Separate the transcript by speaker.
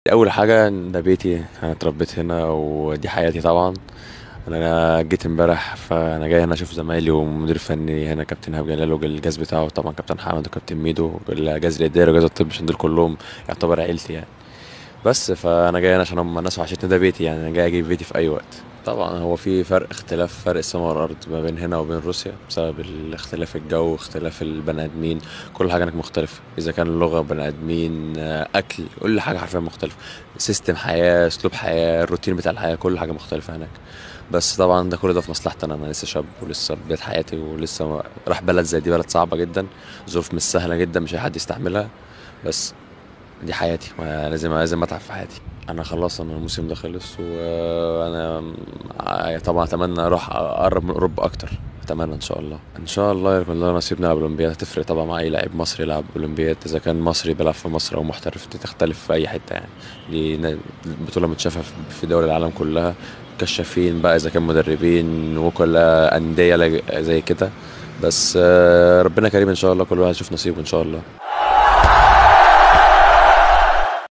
Speaker 1: اول حاجه ده بيتي انا اتربيت هنا ودي حياتي طبعا انا جيت امبارح فانا جاي هنا اشوف زمايلي ومدير فني هنا كابتن ايهاب جلال والجهاز بتاعه طبعا كابتن حمد وكابتن ميدو والجهاز الاداري وجهاز الطب عشان دول كلهم يعتبر عيلتي يعني بس فانا جاي هنا عشان هم الناس وحشتني ده بيتي يعني انا جاي اجيب بيتي في اي وقت طبعا هو في فرق اختلاف فرق السماء والارض ما بين هنا وبين روسيا بسبب الاختلاف الجو اختلاف البني ادمين كل حاجه هناك مختلفه اذا كان اللغه بني ادمين آه، اكل كل حاجه حرفيا مختلفه سيستم حياه اسلوب حياه الروتين بتاع الحياه كل حاجه مختلفه هناك بس طبعا ده كل ده في مصلحتي انا انا لسه شاب ولسه بدايه حياتي ولسه ما- راح بلد زي دي بلد صعبه جدا ظروف مش سهله جدا مش اي حد يستحملها بس دي حياتي ولازم لازم اتعب في حياتي انا خلاص انا الموسم ده خلص وانا طبعا اتمنى اروح اقرب من اوروبا اكتر اتمنى ان شاء الله ان شاء الله يكون لنا نصيب نلعب اولمبياد هتفرق طبعا مع اي لاعب مصري يلعب اولمبياد اذا كان مصري بيلعب في مصر او محترف دي تختلف في اي حته يعني دي ن- بطوله متشافه في- في دول العالم كلها كشافين بقى اذا كان مدربين وكلاء انديه زي كده بس آه، ربنا كريم ان شاء الله كل واحد يشوف نصيبه ان شاء الله